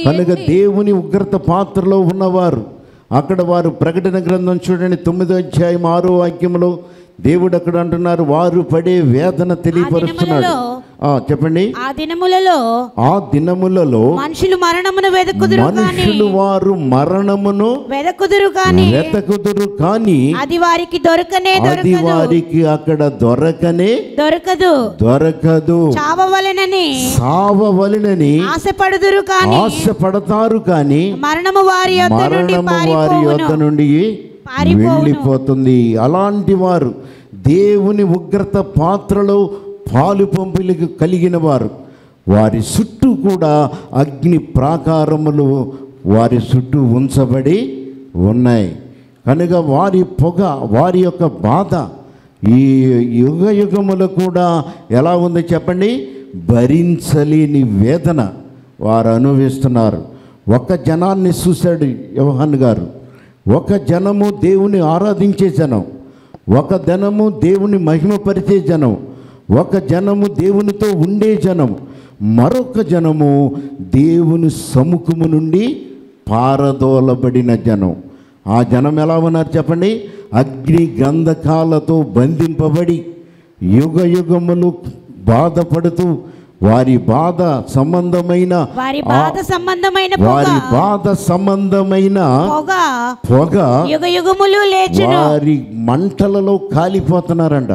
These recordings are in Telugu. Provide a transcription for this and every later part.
కనుక దేవుని ఉగ్రత పాత్రలో ఉన్నవారు అక్కడ వారు ప్రకటన గ్రంథం చూడండి తొమ్మిదో అధ్యాయం ఆరో వాక్యంలో దేవుడు అక్కడ అంటున్నారు వారు పడే వేదన తెలియపరుస్తున్నాడు ఆ, చెప్పండి ఆ దినములలో ఆ దినములలో మనుషులు మరణమును వెదకుదురు కాని మనుషులు వారు మరణమును వెదకుదురు కాని వెతకుదురు కానీ అది వారికి దొరకనే అది దొరకదు వారికి అక్కడ దొరకనే దొరకదు దొరకదు చావవలెనని సావవలనని ఆశపడుదురు కాని ఆశపడతారు కానీ మరణము వారి యొద్ద నుండి మరణము వారి యొద్ద పారిపోవును నుండి పారిపోవును. వెళ్ళిపోతుంది అలాంటి వారు దేవుని ఉగ్రత పాత్రలో పాలు పంపులకు కలిగిన వారు వారి చుట్టూ కూడా అగ్ని ప్రాకారములు వారి చుట్టూ ఉంచబడి ఉన్నాయి కనుక వారి పొగ వారి యొక్క బాధ ఈ యుగ యుగములు కూడా ఎలా ఉందో చెప్పండి భరించలేని వేదన వారు అనుభవిస్తున్నారు ఒక జనాన్ని చూశాడు యోహాన్ గారు ఒక జనము దేవుని ఆరాధించే జనం ఒక జనము దేవుని మహిమపరిచే జనం ఒక జనము దేవునితో ఉండే జనం మరొక జనము దేవుని సముఖము నుండి పారదోలబడిన జనం ఆ జనం ఎలా ఉన్నారు చెప్పండి అగ్ని గంధకాలతో బంధింపబడి యుగ యుగములు బాధపడుతూ వారి బాధ సంబంధమైన వారి ఆ- బాధ సంబంధమైన పొగ వారి బాధ సంబంధమైన పొగ పొగ యుగ యుగములు లేచును వారి మంటలలో కాలిపోతున్నారంట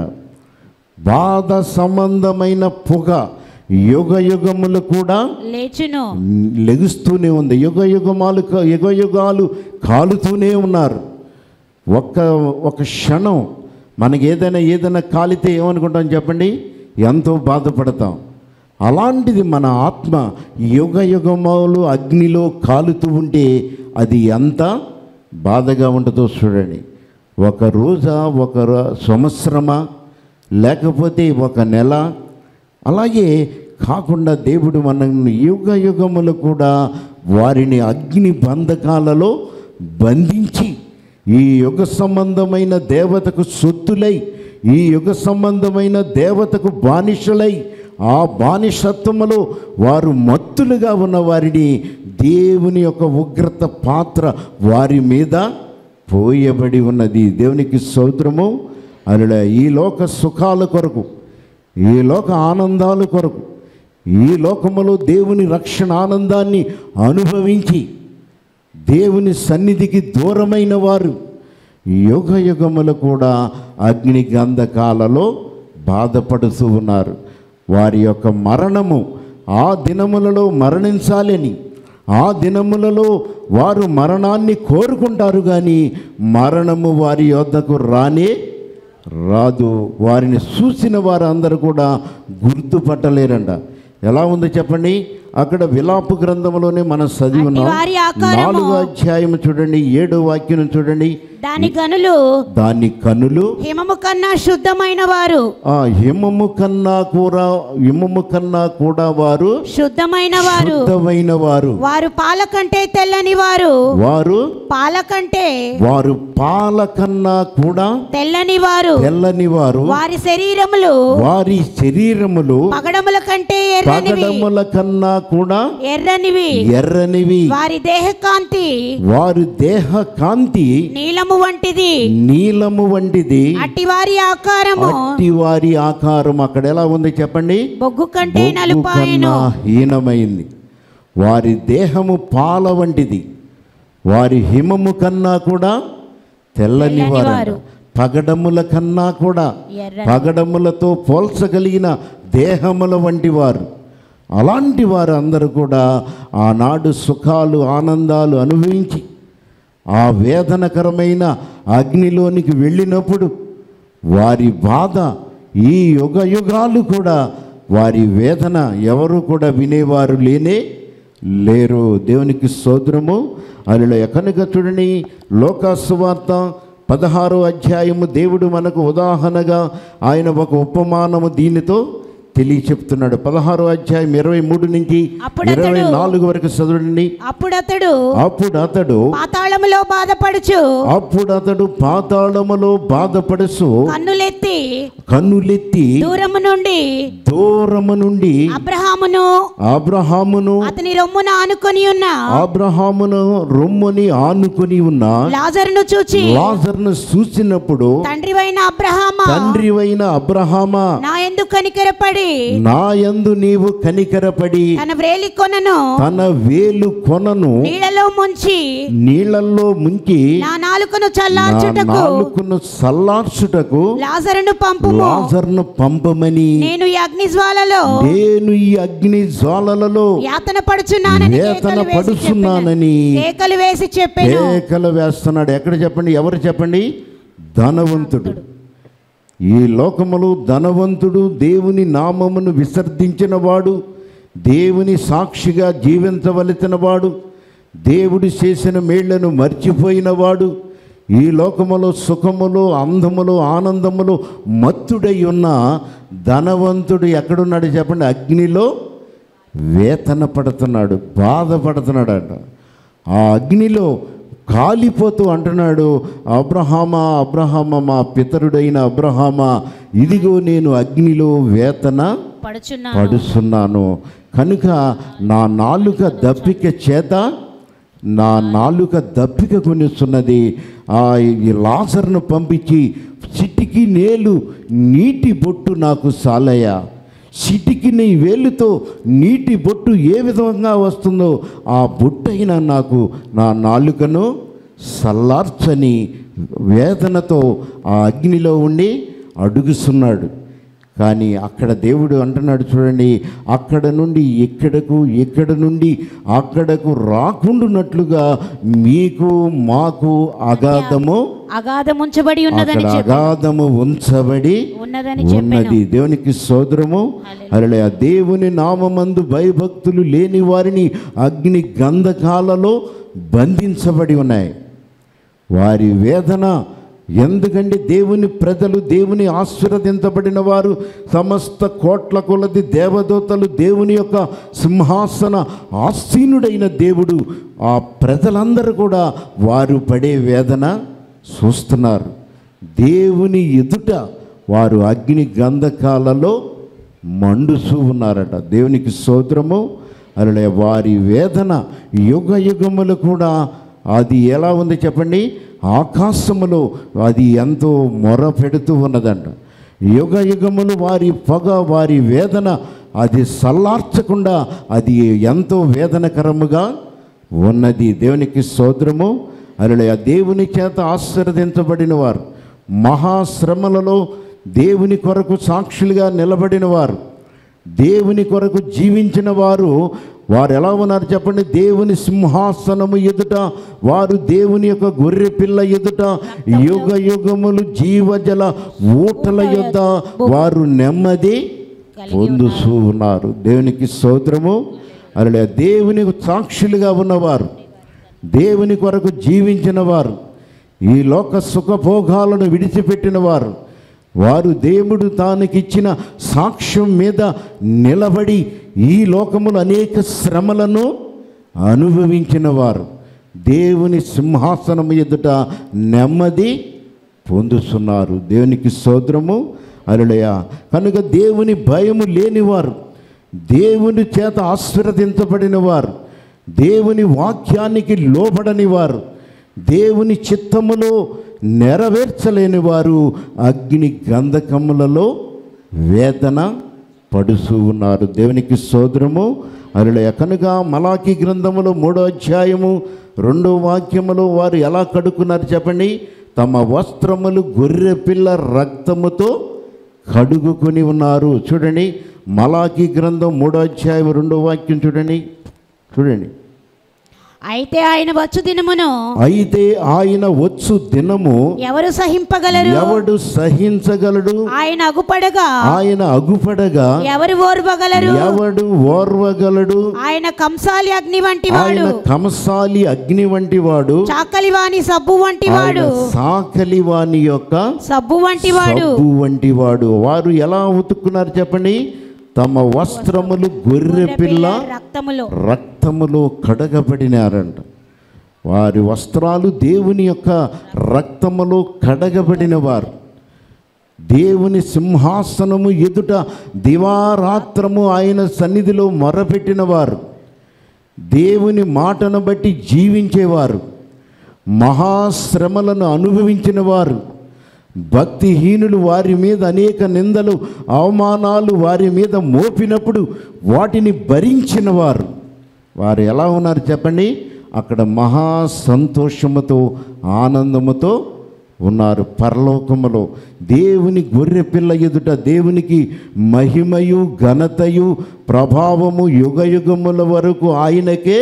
బాధ సంబంధమైన పొగ యుగ యుగములు కూడా లేచును లెగుస్తూనే ఉంది యుగ యుగమాలు యుగ యుగాలు కాలుతూనే ఉన్నారు ఒక్క ఒక క్షణం మనకి ఏదైనా ఏదైనా కాలితే ఏమనుకుంటాం చెప్పండి ఎంతో బాధపడతాం అలాంటిది మన ఆత్మ యుగ యుగములు అగ్నిలో కాలుతూ ఉంటే అది ఎంత బాధగా ఉంటుందో చూడండి ఒక రోజా ఒక ర- సంవత్సరమా లేకపోతే ఒక నెల అలాగే కాకుండా దేవుడు మన యుగ యుగములు కూడా వారిని అగ్ని బంధకాలలో బంధించి ఈ యుగ సంబంధమైన దేవతకు సొత్తులై ఈ యుగ సంబంధమైన దేవతకు బానిసలై ఆ బానిసత్వములో వారు మత్తులుగా ఉన్న వారిని దేవుని యొక్క ఉగ్రత పాత్ర వారి మీద పోయబడి ఉన్నది దేవునికి స్తోత్రము అలా ఈ లోక సుఖాల కొరకు ఈ లోక ఆనందాల కొరకు ఈ లోకములో దేవుని రక్షణ ఆనందాన్ని అనుభవించి దేవుని సన్నిధికి దూరమైన వారు యుగ యుగములు కూడా అగ్ని గంధకాలలో బాధపడుతూ ఉన్నారు వారి యొక్క మరణము ఆ దినములలో మరణించాలని ఆ దినములలో వారు మరణాన్ని కోరుకుంటారు కానీ మరణము వారి యొద్దకు రానే రాదు వారిని చూసిన వారందరూ కూడా గుర్తుపట్టలేరంట ఎలా ఉందో చెప్పండి అక్కడ విలాపు గ్రంథంలోనే మనం చదివి ఉన్నాం వారి ఆకారము- నాలుగో అధ్యాయం చూడండి ఏడో వాక్యం చూడండి దాని గనులు దాని కనులు హిమము కన్నా శుద్ధమైన వారు ఆ హిమము కన్నా కూడా హిమము కన్నా కూడా వారు శుద్ధమైన వారు శుద్ధమైన వారు వారు పాల కంటే తెల్లని వారు వారు పాల కంటే వారు పాల కన్నా కూడా తెల్లని వారు తెల్లని వారు వారి శరీరములు వారి శరీరములు పగడముల కంటే ఎర్రనివి పగడముల కన్నా కూడా ఎర్రనివి ఎర్రనివి వారి దేహ కాంతి వారి దేహ కాంతి నీలము వంటిది నీలము వంటిది అట్టి వారి ఆకారము అట్టి వారి ఆకారం అక్కడ ఎలా ఉంది చెప్పండి బొగ్గు కంటే బొగ్గు నలుపాయను కన్నా హీనమైంది వారి దేహము పాల వంటిది వారి హిమము కన్నా కూడా తెల్లని తెల్లని వారు వారు. పగడముల కన్నా కూడా ఎర్ర పగడములతో పోల్చగలిగిన దేహముల వంటి వారు అలాంటి వారు అందరూ కూడా ఆనాడు సుఖాలు ఆనందాలు అనుభవించి ఆ వేదనకరమైన అగ్నిలోనికి వెళ్ళినప్పుడు వారి బాధ ఈ యుగ యుగాలు కూడా వారి వేదన ఎవరు కూడా వినేవారు లేనే లేరు దేవునికి సోదరము అలా కనుక చూడండి లోకాసువార్త పదహారో అధ్యాయము దేవుడు మనకు ఉదాహరణగా ఆయన ఒక ఉపమానము దీనితో తెలియ చెప్తున్నాడు పదహారో అధ్యాయం ఇరవై మూడు నుంచి అప్పుడు ఇరవై అతడు- నాలుగు వరకు చదవండి అప్పుడు అతడు అప్పుడు అతడు పాతాళములో బాధపడుచు అప్పుడు అతడు పాతాళములో బాధపడుచు కన్నులెత్తి కన్నులెత్తి కన్నులెత్తి దూరము నుండి దూరము నుండి అబ్రహామును అబ్రహామును అతని రొమ్మున ఆనుకొని ఉన్న అబ్రహామును రొమ్ముని ఆనుకొని ఉన్న లాజరును చూచి లాజర్ను చూసినప్పుడు తండ్రివైన అబ్రహామా తండ్రివైన అబ్రహామా నా ఎందుకు కనికరపడి నా యందు నీవు కనికరపడి తన వ్రేలి కొనను తన వేలు కొనను నీళ్ళలో ముంచి నీళ్ళల్లో ముంచి నా నాలుకను నా చల్లార్చుటకు నాలుకను సల్లార్చుటకు లాజరును పంపుము లాజర్ను పంపమని నేను ఈ అగ్ని జ్వాలలో నేను ఈ అగ్ని జ్వాలలలో యాతన పడుచున్నానని వేతన కేకలు వేసి పడుచున్నానని చెప్పెను. కేకలు వేసి చెప్పాను కేకలు వేస్తున్నాడు ఎక్కడ చెప్పండి ఎవరు చెప్పండి ధనవంతుడు ఈ లోకములో ధనవంతుడు దేవుని నామమును విసర్జించిన వాడు దేవుని సాక్షిగా జీవించవలసిన వాడు దేవుడు చేసిన మేళ్లను మర్చిపోయినవాడు ఈ లోకములో సుఖములు అందములు ఆనందములు మత్తుడై ఉన్న ధనవంతుడు ఎక్కడున్నాడు చెప్పండి అగ్నిలో వేతన పడుతున్నాడు బాధపడుతున్నాడు అంట ఆ అగ్నిలో కాలిపోతూ అంటున్నాడు అబ్రహామా అబ్రహామా మా పితరుడైన అబ్రహామా ఇదిగో నేను అగ్నిలో వేతన పడుచున్నాను పడుస్తున్నాను కనుక నా నాలుక దప్పిక చేత నా నాలుక దప్పిక కొనిస్తున్నది ఆ ఈ లాజర్ను పంపించి చిటికి నేలు నీటి బొట్టు నాకు సాలయ్య చిటికి నీ వేలుతో నీటి బొట్టు ఏ విధంగా వస్తుందో ఆ బొట్టైనా నాకు నా నాలుకను సల్లార్చని వేదనతో ఆ అగ్నిలో ఉండి అడుగుస్తున్నాడు కానీ అక్కడ దేవుడు అంటున్నాడు చూడండి అక్కడ నుండి ఇక్కడకు ఇక్కడ నుండి అక్కడకు రాకుండానట్లుగా మీకు మాకు అగాధము అగాధముంచబడి ఉన్నదని అక్కడ చెప్పి అగాధము ఉంచబడి ఉన్నదని చెప్పాను ఉన్నది దేవునికి సోదరము అలా దేవుని నామమందు భయభక్తులు లేని వారిని అగ్ని గంధకాలలో బంధించబడి ఉన్నాయి వారి వేదన ఎందుకంటే దేవుని ప్రజలు దేవుని ఆశీర్వదించబడిన వారు సమస్త కోట్ల కొలది దేవదూతలు దేవుని యొక్క సింహాసన ఆసీనుడైన దేవుడు ఆ ప్రజలందరూ కూడా వారు పడే వేదన చూస్తున్నారు దేవుని ఎదుట వారు అగ్ని గంధకాలలో మండుచూ ఉన్నారట దేవునికి స్తోత్రము అలా వారి వేదన యుగ యుగములు కూడా అది ఎలా ఉంది చెప్పండి ఆకాశములో అది ఎంతో మొర పెడుతూ ఉన్నదంట యుగ యుగములు వారి పొగ వారి వేదన అది సల్లార్చకుండా అది ఎంతో వేదనకరముగా ఉన్నది దేవునికి సోదరము అలా దేవుని చేత ఆశీర్వదించబడిన వారు మహాశ్రమలలో దేవుని కొరకు సాక్షులుగా నిలబడిన వారు దేవుని కొరకు జీవించిన వారు వారు ఎలా ఉన్నారు చెప్పండి దేవుని సింహాసనము ఎదుట వారు దేవుని యొక్క గొర్రె పిల్ల ఎదుట యుగ యుగములు జీవజల ఊటల యొద్ద వారు నెమ్మది పొందుతూ ఉన్నారు దేవునికి స్తోత్రము అలా దేవుని సాక్షులుగా ఉన్నవారు దేవుని కొరకు జీవించిన వారు ఈ లోక సుఖభోగాలను విడిచిపెట్టిన వారు వారు దేవుడు తానకిచ్చిన సాక్ష్యం మీద నిలబడి ఈ లోకములు అనేక శ్రమలను అనుభవించిన వారు దేవుని సింహాసనం ఎదుట నెమ్మది పొందుతున్నారు దేవునికి సోదరము అరులయ కనుక దేవుని భయము లేనివారు దేవుని చేత ఆశీర్వదించబడిన వారు దేవుని వాక్యానికి లోబడని వారు దేవుని చిత్తములో నెరవేర్చలేని వారు అగ్ని గంధకములలో వేదన పడుతూ ఉన్నారు దేవునికి సోదరము అరులయ కనుక మలాకి గ్రంథములో మూడో అధ్యాయము రెండో వాక్యములో వారు ఎలా కడుక్కున్నారు చెప్పండి తమ వస్త్రములు గొర్రె పిల్ల రక్తముతో కడుగుకొని ఉన్నారు చూడండి మలాకి గ్రంథం మూడో అధ్యాయం రెండో వాక్యం చూడండి చూడండి అయితే ఆయన వచ్చు దినమును అయితే ఆయన వచ్చు దినము ఎవరు సహింపగలరు ఎవడు సహించగలడు ఆయన అగుపడగా ఆయన అగుపడగా ఎవరు ఓర్వగలరు ఎవడు ఓర్వగలడు ఆయన కంసాలి అగ్ని వంటి ఆయన వాడు కంసాలి అగ్ని వంటి వాడు చాకలి వాని సబ్బు వంటి ఆయన వాడు సాకలి వాని యొక్క సబ్బు వంటి వాడు సబ్బు వంటి వాడు వారు ఎలా ఉతుక్కున్నారు చెప్పండి తమ వస్త్రములు గొర్రె పిల్ల రక్తములో రక్తములో కడగబడినారంట వారి వస్త్రాలు దేవుని యొక్క రక్తములో కడగబడిన వారు దేవుని సింహాసనము ఎదుట దివారాత్రము ఆయన సన్నిధిలో మొరపెట్టిన వారు దేవుని మాటను బట్టి జీవించేవారు మహాశ్రమలను అనుభవించిన వారు భక్తిహీనులు వారి మీద అనేక నిందలు అవమానాలు వారి మీద మోపినప్పుడు వాటిని భరించిన వారు వారు ఎలా ఉన్నారు చెప్పండి అక్కడ మహా సంతోషముతో ఆనందముతో ఉన్నారు పరలోకములో దేవుని గొర్రె పిల్ల ఎదుట దేవునికి మహిమయు ఘనతయు ప్రభావము యుగయుగముల వరకు ఆయనకే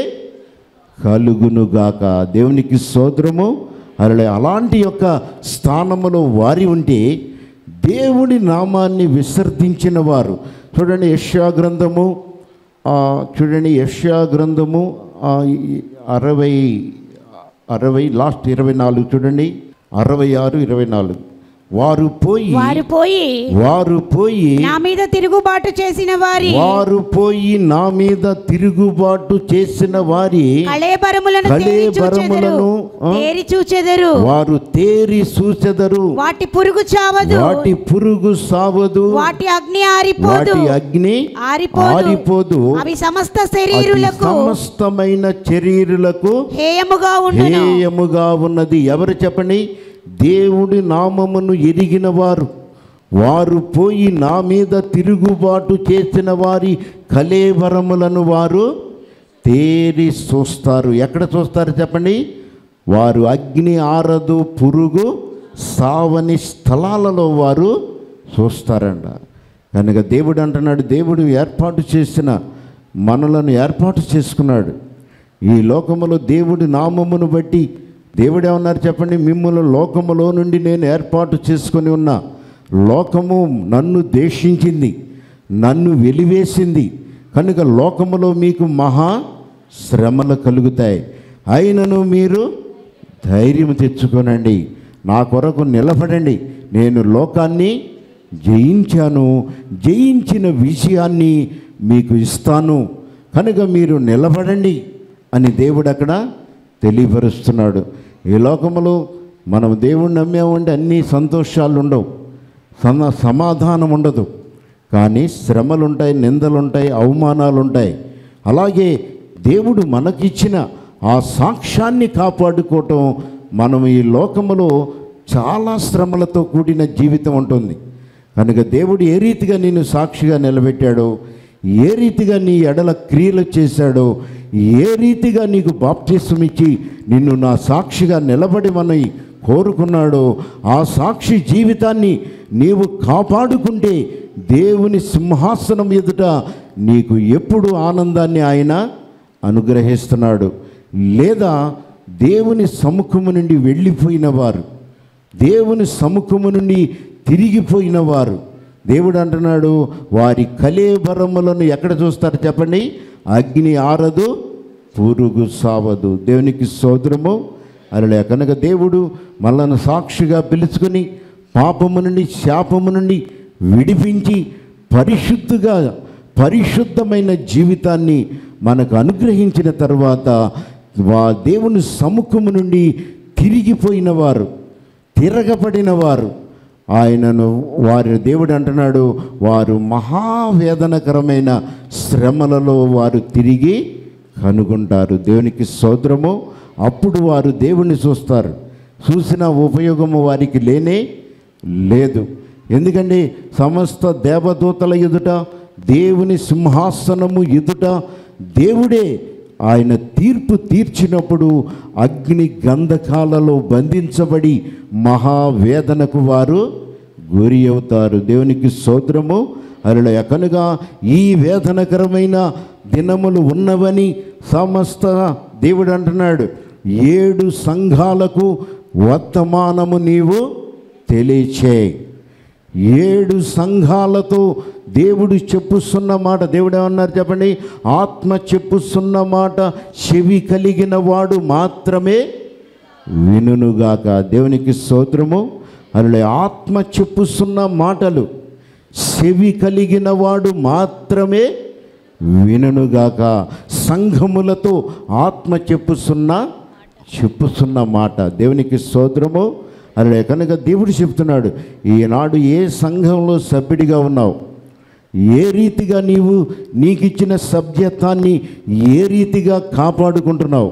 కలుగునుగాక దేవునికి సోదరము అలా అలాంటి యొక్క స్థానములో వారి ఉంటే దేవుడి నామాన్ని విసర్జించిన వారు చూడండి యష్యా గ్రంథము ఆ, చూడండి యష్యా గ్రంథము ఆ, ఈ అరవై అరవై లాస్ట్ ఇరవై నాలుగు చూడండి అరవై ఆరు ఇరవై నాలుగు వారు పోయి వారు పోయి వారు పోయి నా మీద తిరుగుబాటు చేసిన వారి వారు పోయి నా మీద తిరుగుబాటు చేసిన వారి కళేబరములను తేరి చూచెదరు కళేబరములను, ఆ? తేరి చూచెదరు వారు తేరి సూచెదరు వాటి పురుగు చావదు వాటి పురుగు సావదు వాటి అగ్ని ఆరిపోదు వాటి అగ్ని ఆరిపోదు ఆరిపోదు అవి సమస్త అది శరీరులకు సమస్తమైన శరీరులకు హేయముగా ఉండును హేయముగా ఉన్నది ఎవరు చెప్పండి దేవుడి నామమును ఎరిగిన వారు వారు పోయి నా మీద తిరుగుబాటు చేసిన వారి కలేవరములను వారు తేరి చూస్తారు ఎక్కడ చూస్తారు చెప్పండి వారు అగ్ని ఆరదు పురుగు సావని స్థలాలలో వారు చూస్తారంట కనుక దేవుడు అంటున్నాడు దేవుడు ఏర్పాటు చేసిన మనలను ఏర్పాటు చేసుకున్నాడు ఈ లోకములో దేవుడి నామమును బట్టి దేవుడు ఏమన్నారు చెప్పండి మిమ్మల్ని లోకములో నుండి నేను ఏర్పాటు చేసుకొని ఉన్నా లోకము నన్ను దేశించింది నన్ను వెలివేసింది కనుక లోకములో మీకు మహా శ్రమలు కలుగుతాయి అయినను మీరు ధైర్యం తెచ్చుకోనండి నా కొరకు నిలబడండి నేను లోకాన్ని జయించాను జయించిన విషయాన్ని మీకు ఇస్తాను కనుక మీరు నిలబడండి అని దేవుడు అక్కడ తెలియపరుస్తున్నాడు ఈ లోకములో మనం దేవుణ్ణి నమ్మామంటే అన్ని సంతోషాలు ఉండవు సమ సమాధానం ఉండదు కానీ శ్రమలు ఉంటాయి నిందలు ఉంటాయి అవమానాలు ఉంటాయి అలాగే దేవుడు మనకిచ్చిన ఆ సాక్ష్యాన్ని కాపాడుకోవటం మనం ఈ లోకములో చాలా శ్రమలతో కూడిన జీవితం ఉంటుంది కనుక దేవుడు ఏ రీతిగా నిన్ను సాక్షిగా నిలబెట్టాడో ఏ రీతిగా నీ ఎడల క్రియలు చేశాడో ఏ రీతిగా నీకు బాప్తిసం ఇచ్చి నిన్ను నా సాక్షిగా నిలబడిమని కోరుకున్నాడో ఆ సాక్షి జీవితాన్ని నీవు కాపాడుకుంటే దేవుని సింహాసనం ఎదుట నీకు ఎప్పుడు ఆనందాన్ని ఆయన అనుగ్రహిస్తున్నాడు లేదా దేవుని సముఖము నుండి వెళ్ళిపోయిన వారు దేవుని సముఖము నుండి తిరిగిపోయిన వారు దేవుడు అంటున్నాడు వారి కలేబరములను ఎక్కడ చూస్తారు చెప్పండి అగ్ని ఆరదు పురుగు సావదు దేవునికి సోదరము అలా కనుక దేవుడు మనల్ని సాక్షిగా పిలుచుకొని పాపము నుండి శాపము నుండి విడిపించి పరిశుద్ధుగా పరిశుద్ధమైన జీవితాన్ని మనకు అనుగ్రహించిన తర్వాత వా దేవుని సముఖము నుండి తిరిగిపోయిన వారు తిరగబడిన వారు ఆయనను వారి దేవుడు అంటున్నాడు వారు మహావేదనకరమైన శ్రమలలో వారు తిరిగి కనుగొంటారు దేవునికి సోదరము అప్పుడు వారు దేవుణ్ణి చూస్తారు చూసిన ఉపయోగము వారికి లేనే లేదు ఎందుకంటే సమస్త దేవదూతల ఎదుట దేవుని సింహాసనము ఎదుట దేవుడే ఆయన తీర్పు తీర్చినప్పుడు అగ్ని గంధకాలలో బంధించబడి మహావేదనకు వారు గురి అవుతారు దేవునికి సోదరము అలా కనుక ఈ వేదనకరమైన దినములు ఉన్నవని సమస్త దేవుడు అంటున్నాడు ఏడు సంఘాలకు వర్తమానము నీవు తెలియచేయి ఏడు సంఘాలతో దేవుడు చెప్పుస్తున్న మాట దేవుడు ఏమన్నారు చెప్పండి ఆత్మ చెప్పుస్తున్న మాట చెవి కలిగిన వాడు మాత్రమే వినుగాక దేవునికి స్తోత్రము అలా ఆత్మ చెప్పుస్తున్న మాటలు చెవి కలిగిన వాడు మాత్రమే వినుగాక సంఘములతో ఆత్మ చెప్పుస్తున్న చెప్పుస్తున్న మాట దేవునికి స్తోత్రము అలా కనుక దేవుడు చెప్తున్నాడు ఈనాడు ఏ సంఘంలో సభ్యుడిగా ఉన్నావు ఏ రీతిగా నీవు నీకిచ్చిన సభ్యత్వాన్ని ఏ రీతిగా కాపాడుకుంటున్నావు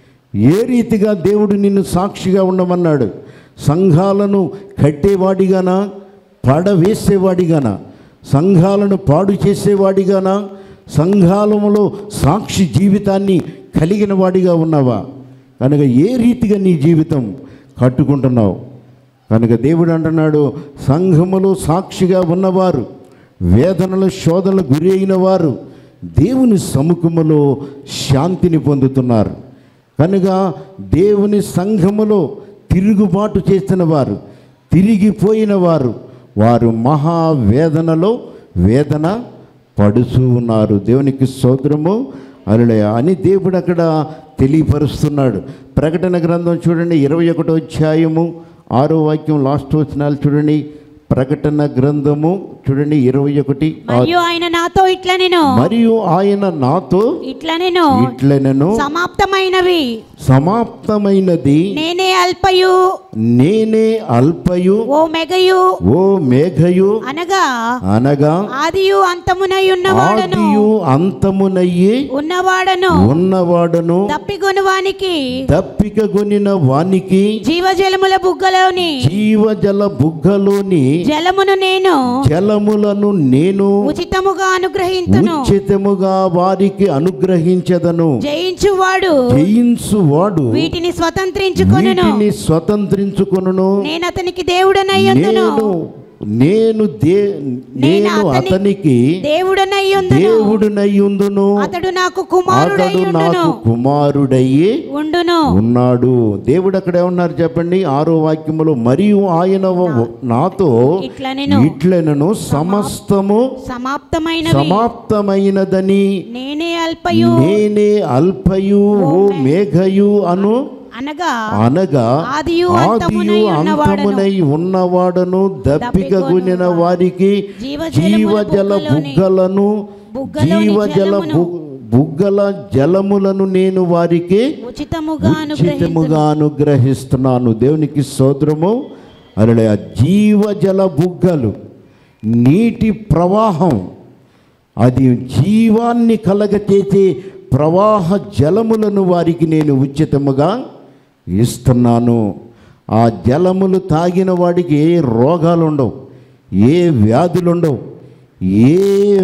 ఏ రీతిగా దేవుడు నిన్ను సాక్షిగా ఉండమన్నాడు సంఘాలను కట్టేవాడిగానా పడవేసేవాడిగానా సంఘాలను పాడు చేసేవాడిగానా సంఘాలములో సాక్షి జీవితాన్ని కలిగిన వాడిగా ఉన్నావా కనుక ఏ రీతిగా నీ జీవితం కట్టుకుంటున్నావు కనుక దేవుడు అంటున్నాడు సంఘములో సాక్షిగా ఉన్నవారు వేదనలు శోధనలు గురి అయిన వారు దేవుని సముఖములో శాంతిని పొందుతున్నారు కనుక దేవుని సంఘములో తిరుగుబాటు చేసిన వారు తిరిగిపోయిన వారు వారు మహావేదనలో వేదన పడుతూ ఉన్నారు దేవునికి స్తోత్రము అరులే అని దేవుడు అక్కడ తెలియపరుస్తున్నాడు ప్రకటన గ్రంథం చూడండి ఇరవై ఒకటో అధ్యాయము ఆరో వాక్యం లాస్ట్ వచనాలు చూడండి ప్రకటన గ్రంథము చూడండి ఇరవై ఒకటి మరియు ఆయన నాతో ఇట్లా నేను మరియు ఆయన నాతో ఇట్లా నేను ఇట్లనను సమాప్తమైనవి సమాప్తమైనది నేనే అల్పయు నేనే అల్పయు ఓ మెగయు ఓ మేఘయు అనగా అనగా ఆదియు అంతమునై ఉన్నవాడను ఆదియు అంతమునయ్యి ఉన్నవాడను ఉన్నవాడను తప్పిగొనువానికి దప్పిక గొనిన వానికి జీవజలముల బుగ్గలోని జీవజల బుగ్గలోని జలమును నేను జలములను నేను ఉచితముగా అనుగ్రహింతును ఉచితముగా వారికి అనుగ్రహించదను జయించువాడు జయించువాడు వీటిని స్వతంత్రించుకొనును వీటిని స్వతంత్రించుకొనును నేను అతనికి దేవుడనయ్యుందును నేను నేను దే నేను అతని- అతనికి దేవుడనయ్యుందును దేవుడునయ్యుందును అతడు నాకు అతడు కుమారుడయ్యుండును నాకు కుమారుడయ్యి ఉండును ఉన్నాడు దేవుడు అక్కడ ఏమన్నారు చెప్పండి ఆరో వాక్యములో మరియు ఆయన వ- నాతో ఇట్లా నేను ఇట్లనను సమస్తము సమాప్తమైనవి సమాప్తమైనదని నేనే అల్పయు నేనే అల్పయు ఓ మేఘయు అను అనగా అనగా ఆదియు ఆదియు అంతమునై ఉన్నవాడను. అంతమునై ఉన్నవాడను దప్పిక గునిన వారికి జీవజలముల జీవజల బుగ్గలోని- బుగ్గలను బుగ్గలోని జీవజల జలమును బు- బుగ్గల జలములను నేను వారికి ఉచితముగా అనుగ్రహించును ఉచితముగా అనుగ్రహిస్తున్నాను దేవునికి స్తోత్రము అలా జీవజల బుగ్గలు నీటి ప్రవాహం అది జీవాన్ని కలగచేసే ప్రవాహ జలములను వారికి నేను ఉచితముగా ఇస్తున్నాను ఆ జలములు తాగిన వాడికి ఏ రోగాలు ఉండవు ఏ వ్యాధులు ఉండవు ఏ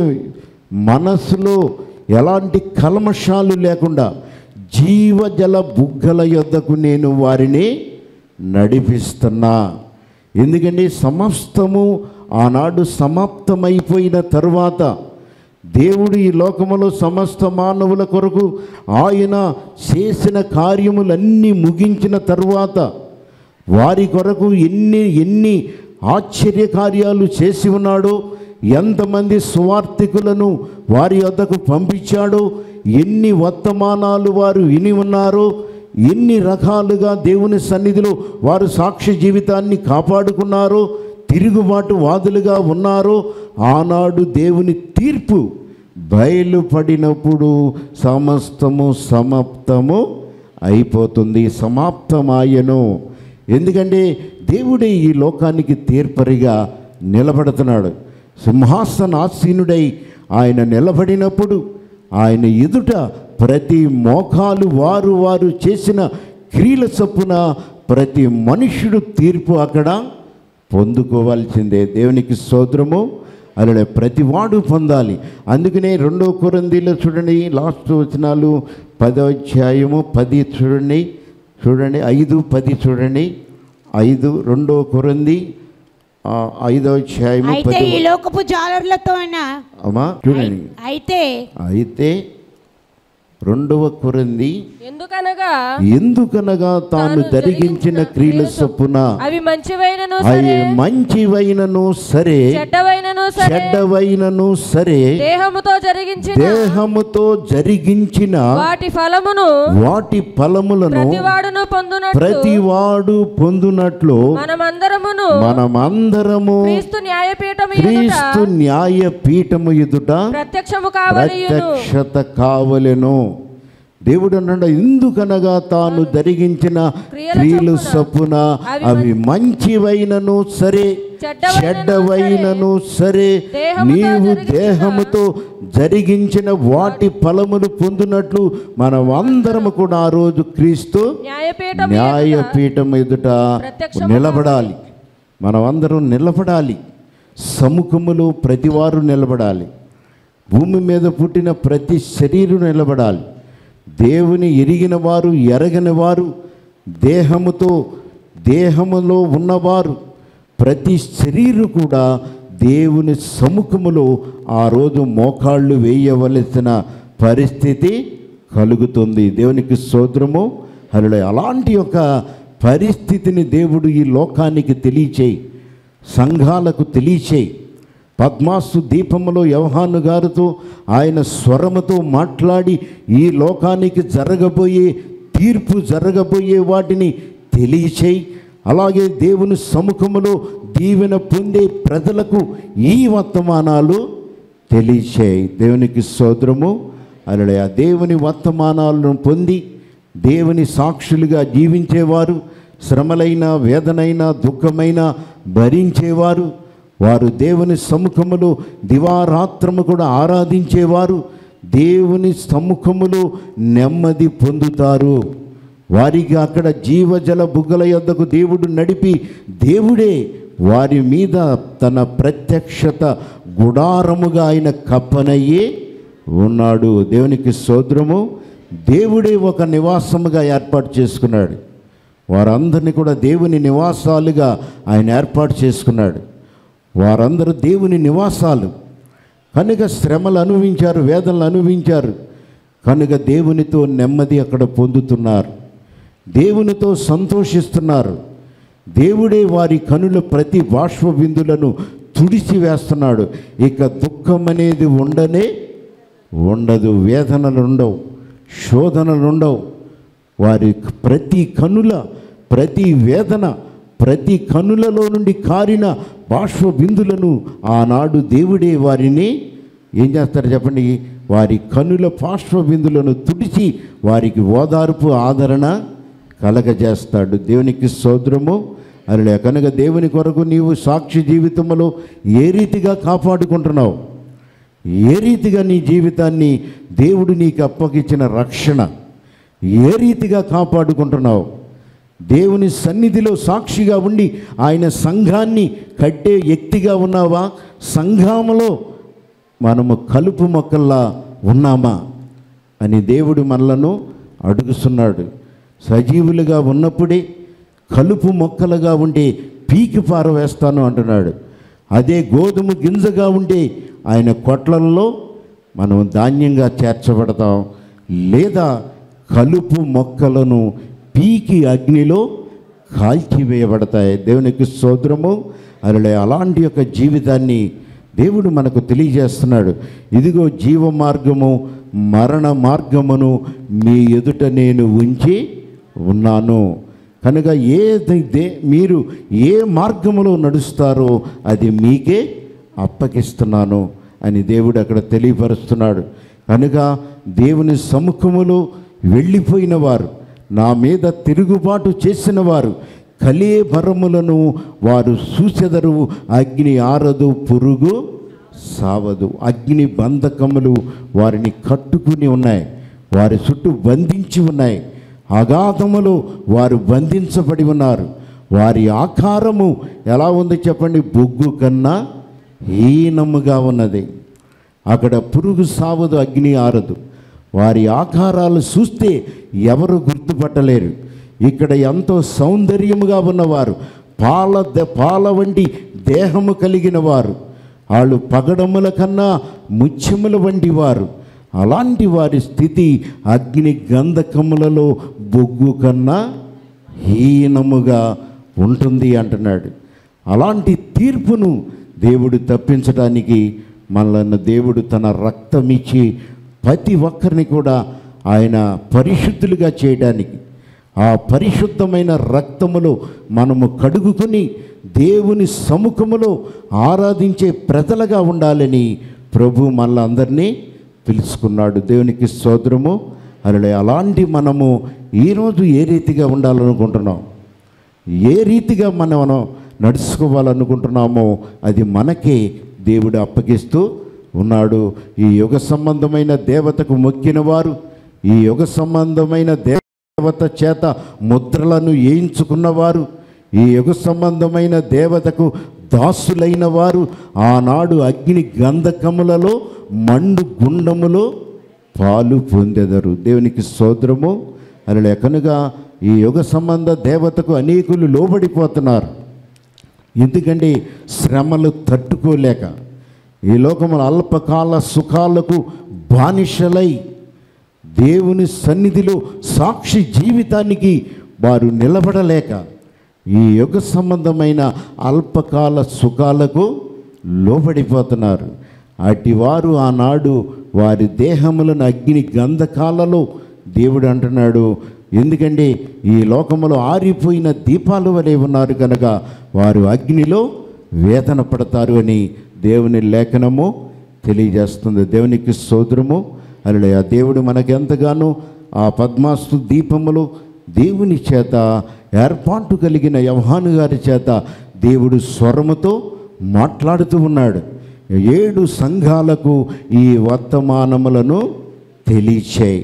మనసులో ఎలాంటి కల్మషాలు లేకుండా జీవజల బుగ్గల యొద్దకు నేను వారిని నడిపిస్తున్నా ఎందుకంటే సమస్తము ఆనాడు సమాప్తమైపోయిన తరువాత దేవుడు ఈ లోకములో సమస్త మానవుల కొరకు ఆయన చేసిన కార్యములన్నీ ముగించిన తరువాత వారి కొరకు ఎన్ని ఎన్ని ఆశ్చర్య కార్యాలు చేసి ఉన్నాడో ఎంతమంది సువార్థికులను వారి వద్దకు పంపించాడో ఎన్ని వర్తమానాలు వారు విని ఉన్నారో ఎన్ని రకాలుగా దేవుని సన్నిధిలో వారు సాక్ష్య జీవితాన్ని కాపాడుకున్నారో తిరుగుబాటు వాదులుగా ఉన్నారో ఆనాడు దేవుని తీర్పు బయలుపడినప్పుడు సమస్తము సమాప్తము అయిపోతుంది సమాప్తమాయను ఎందుకంటే దేవుడే ఈ లోకానికి తీర్పరిగా నిలబడుతున్నాడు సింహాసనాసీనుడై ఆయన నిలబడినప్పుడు ఆయన ఎదుట ప్రతి మోకాలు వారు వారు చేసిన క్రియల చొప్పున ప్రతి మనుష్యుడు తీర్పు అక్కడ పొందుకోవాల్సిందే దేవునికి స్తోత్రము అలా ప్రతివాడు పొందాలి అందుకనే రెండో కొరందీలో చూడండి లాస్ట్ వచనాలు పదో అధ్యాయము పది చూడండి చూడండి ఐదు పది చూడండి ఐదు రెండో కొరంది ఆ, ఐదో అధ్యాయము అయితే పది ఈ లోకపు జాలర్లతో అమ్మా చూడండి అయితే అయితే రెండవ కొరంది ఎందుకనగా ఎందుకనగా తాను జరిగించిన క్రియల చొప్పున అవి మంచివైనను అవి సరే మంచివైనను సరే చెడ్డవైనను సరే చెడ్డవైనను సరే దేహముతో జరిగించిన దేహముతో జరిగించిన వాటి ఫలమును వాటి ఫలములను ప్రతివాడును పొందునట్లు ప్రతివాడు పొందునట్లు మనమందరమును మనమందరము క్రీస్తు న్యాయపీఠము ఎదుట క్రీస్తు న్యాయ పీఠము ఎదుట ప్రత్యక్షము కావలియును ప్రత్యక్షత కావలెను దేవుడు అన్నాడు ఎందుకనగా తాను జరిగించిన క్రియల క్రియలు చొప్పున చొప్పున అవి అవి మంచివైనను సరే చెడ్డవైనను చెడ్డవైనను సరే దేహముతో నీవు జరిగించిన దేహముతో జరిగించిన వాటి ఫలములు పొందినట్లు మనం అందరము కూడా ఆ రోజు క్రీస్తు న్యాయపీఠం న్యాయపీఠం ఎదుట ప్రత్యక్షము నిలబడాలి మనం అందరం నిలబడాలి సముఖములో ప్రతివారు నిలబడాలి భూమి మీద పుట్టిన ప్రతి శరీరం నిలబడాలి దేవుని ఎరిగిన వారు ఎరగని వారు దేహముతో దేహములో ఉన్నవారు ప్రతి శరీరం కూడా దేవుని సముఖములో ఆ రోజు మోకాళ్ళు వేయవలసిన పరిస్థితి కలుగుతుంది దేవునికి సోదరము హరుడు అలాంటి ఒక పరిస్థితిని దేవుడు ఈ లోకానికి తెలియచేయి సంఘాలకు తెలియచేయి పద్మాసు దీపములో యవహాను గారితో ఆయన స్వరముతో మాట్లాడి ఈ లోకానికి జరగబోయే తీర్పు జరగబోయే వాటిని తెలియచేయి అలాగే దేవుని సముఖములో దీవెన పొందే ప్రజలకు ఈ వర్తమానాలు తెలియచేయి దేవునికి సోదరము అలా ఆ దేవుని వర్తమానాలను పొంది దేవుని సాక్షులుగా జీవించేవారు శ్రమలైన వేదనైన దుఃఖమైన భరించేవారు వారు దేవుని సముఖములో దివారాత్రము కూడా ఆరాధించేవారు దేవుని సముఖములో నెమ్మది పొందుతారు వారికి అక్కడ జీవజల బుగ్గల యొద్దకు దేవుడు నడిపి దేవుడే వారి మీద తన ప్రత్యక్షత గుడారముగా ఆయన కప్పనయ్యే ఉన్నాడు దేవునికి సోదరము దేవుడే ఒక నివాసముగా ఏర్పాటు చేసుకున్నాడు వారందరినీ కూడా దేవుని నివాసాలుగా ఆయన ఏర్పాటు చేసుకున్నాడు వారందరూ దేవుని నివాసాలు కనుక శ్రమలు అనుభవించారు వేదనలు అనుభవించారు కనుక దేవునితో నెమ్మది అక్కడ పొందుతున్నారు దేవునితో సంతోషిస్తున్నారు దేవుడే వారి కనుల ప్రతి బాష్ప బిందులను తుడిచి వేస్తున్నాడు ఇక దుఃఖం అనేది ఉండనే ఉండదు వేదనలు ఉండవు శోధనలు ఉండవు వారి ప్రతి కనుల ప్రతి వేదన ప్రతి కనులలో నుండి కారిన బాష్ప బిందులను ఆనాడు దేవుడే వారిని ఏం చేస్తారు చెప్పండి వారి కనుల బాష్ప బిందులను తుడిచి వారికి ఓదార్పు ఆదరణ కలగజేస్తాడు దేవునికి సోదరము అలా కనుక దేవుని కొరకు నీవు సాక్షి జీవితంలో ఏ రీతిగా కాపాడుకుంటున్నావు ఏ రీతిగా నీ జీవితాన్ని దేవుడు నీకు అప్పగించిన రక్షణ ఏ రీతిగా కాపాడుకుంటున్నావు దేవుని సన్నిధిలో సాక్షిగా ఉండి ఆయన సంఘాన్ని కట్టే వ్యక్తిగా ఉన్నావా సంఘములో మనము కలుపు మొక్కల్లా ఉన్నామా అని దేవుడు మనలను అడుగుతున్నాడు సజీవులుగా ఉన్నప్పుడే కలుపు మొక్కలుగా ఉండే పీకి పారవేస్తాను అంటున్నాడు అదే గోధుమ గింజగా ఉండే ఆయన కొట్లల్లో మనం ధాన్యంగా చేర్చబడతాం లేదా కలుపు మొక్కలను పీకి అగ్నిలో కాల్చివేయబడతాయి దేవునికి సోదరము అలా అలాంటి యొక్క జీవితాన్ని దేవుడు మనకు తెలియజేస్తున్నాడు ఇదిగో జీవ మార్గము మరణ మార్గమును మీ ఎదుట నేను ఉంచి ఉన్నాను కనుక ఏదైతే మీరు ఏ మార్గములో నడుస్తారో అది మీకే అప్పగిస్తున్నాను అని దేవుడు అక్కడ తెలియపరుస్తున్నాడు కనుక దేవుని సముఖములో వెళ్ళిపోయిన వారు నా మీద తిరుగుబాటు చేసిన వారు కలేబరములను వారు చూచెదరు అగ్ని ఆరదు పురుగు సావదు అగ్ని బంధకములు వారిని కట్టుకుని ఉన్నాయి వారి చుట్టూ బంధించి ఉన్నాయి అగాధములో వారు బంధించబడి ఉన్నారు వారి ఆకారము ఎలా ఉంది చెప్పండి బొగ్గు కన్నా హీనముగా ఉన్నది అక్కడ పురుగు సావదు అగ్ని ఆరదు వారి ఆకారాలు చూస్తే ఎవరు గుర్తుపట్టలేరు ఇక్కడ ఎంతో సౌందర్యముగా ఉన్నవారు పాల ద- పాల వంటి దేహము కలిగిన వారు వాళ్ళు పగడముల కన్నా ముత్యముల వంటి వారు అలాంటి వారి స్థితి అగ్ని గంధకములలో బొగ్గు కన్నా హీనముగా ఉంటుంది అంటున్నాడు అలాంటి తీర్పును దేవుడు తప్పించడానికి మనల్ని దేవుడు తన రక్తమిచ్చి ప్రతి ఒక్కరిని కూడా ఆయన పరిశుద్ధులుగా చేయడానికి ఆ పరిశుద్ధమైన రక్తములో మనము కడుగుకొని దేవుని సముఖములో ఆరాధించే ప్రజలుగా ఉండాలని ప్రభు మనల్ని అందరినీ పిలుచుకున్నాడు దేవునికి స్తోత్రము అలా అలాంటి మనము ఈరోజు ఏ రీతిగా ఉండాలనుకుంటున్నాం ఏ రీతిగా మనం నడుచుకోవాలనుకుంటున్నామో అది మనకే దేవుడు అప్పగిస్తూ ఉన్నాడు ఈ యుగ సంబంధమైన దేవతకు మొక్కిన వారు ఈ యుగ సంబంధమైన దేవత చేత ముద్రలను వేయించుకున్నవారు ఈ యుగ సంబంధమైన దేవతకు దాసులైన వారు ఆనాడు అగ్ని గంధకములలో మండు గుండములో పాలు పొందెదరు దేవునికి సోదరము అలా కనుక ఈ యుగ సంబంధ దేవతకు అనేకులు లోబడిపోతున్నారు ఎందుకంటే శ్రమలు తట్టుకోలేక ఈ లోకముల అల్పకాల సుఖాలకు బానిసలై దేవుని సన్నిధిలో సాక్షి జీవితానికి వారు నిలబడలేక ఈ యుగ సంబంధమైన అల్పకాల సుఖాలకు లోబడిపోతున్నారు అటు వారు ఆనాడు వారి దేహములను అగ్ని గంధకాలలో దేవుడు అంటున్నాడు ఎందుకంటే ఈ లోకములో ఆరిపోయిన దీపాలు వలె ఉన్నారు కనుక వారు అగ్నిలో వేదన పడతారు అని దేవుని లేఖనము తెలియజేస్తుంది దేవునికి సోదరము అలా ఆ దేవుడు మనకెంతగానో ఆ పద్మాస్తు దీపములు దేవుని చేత ఏర్పాటు కలిగిన యవహాను గారి చేత దేవుడు స్వరముతో మాట్లాడుతూ ఉన్నాడు ఏడు సంఘాలకు ఈ వర్తమానములను తెలియచేయి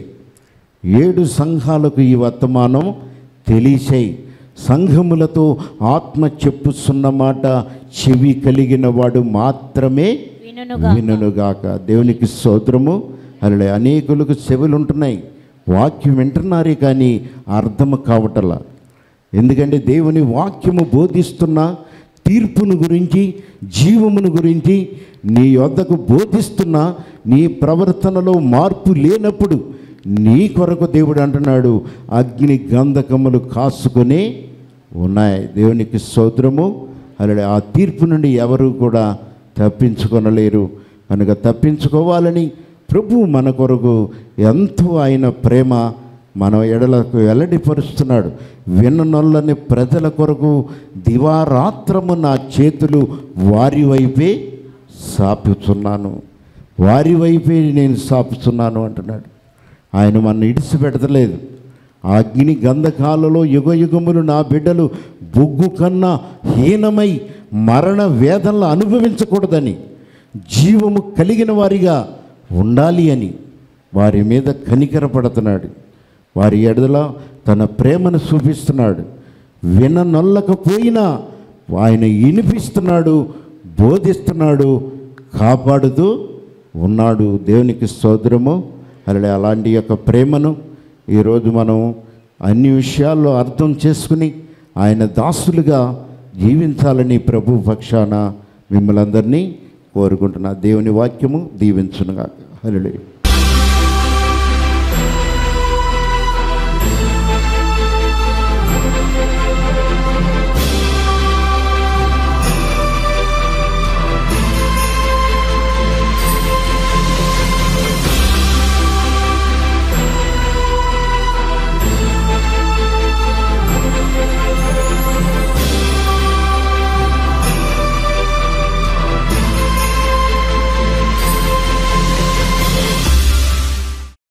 ఏడు సంఘాలకు ఈ వర్తమానం తెలియచేయి సంఘములతో ఆత్మ చెప్పుచున్న మాట చెవి కలిగిన వాడు మాత్రమే వినునుగా వినుగాక దేవునికి స్తోత్రము అలా అనేకులకు చెవులు ఉంటున్నాయి వాక్యం వింటున్నారే కానీ అర్థం కావటలా ఎందుకంటే దేవుని వాక్యము బోధిస్తున్న తీర్పును గురించి జీవమును గురించి నీ వద్దకు బోధిస్తున్న నీ ప్రవర్తనలో మార్పు లేనప్పుడు నీ కొరకు దేవుడు అంటున్నాడు అగ్ని గంధకములు కాసుకొని ఉన్నాయి దేవునికి స్తోత్రము అలా ఆ తీర్పు నుండి ఎవరు కూడా తప్పించుకొనలేరు కనుక తప్పించుకోవాలని ప్రభు మన కొరకు ఎంతో ఆయన ప్రేమ మన ఎడలకు వెల్లడిపరుస్తున్నాడు విననొల్లని ప్రజల కొరకు దివారాత్రము నా చేతులు వారి వైపే సాపుతున్నాను వారి వైపే నేను సాపుతున్నాను అంటున్నాడు ఆయన మన ఇడిచిపెడతలేదు ఆ అగ్ని గంధకాలలో యుగ యుగములు నా బిడ్డలు బొగ్గు కన్నా హీనమై మరణ వేదనలు అనుభవించకూడదని జీవము కలిగిన వారిగా ఉండాలి అని వారి మీద కనికరపడుతున్నాడు వారి ఎడల తన ప్రేమను చూపిస్తున్నాడు విననొల్లకపోయినా ఆయన వినిపిస్తున్నాడు బోధిస్తున్నాడు కాపాడుతూ ఉన్నాడు దేవునికి స్తోత్రము అలా అలాంటి యొక్క ప్రేమను ఈరోజు మనం అన్ని విషయాల్లో అర్థం చేసుకుని ఆయన దాసులుగా జీవించాలని ప్రభు పక్షాన మిమ్మల్ని అందరినీ కోరుకుంటున్నా దేవుని వాక్యము దీవించునుగా హల్లెలూయా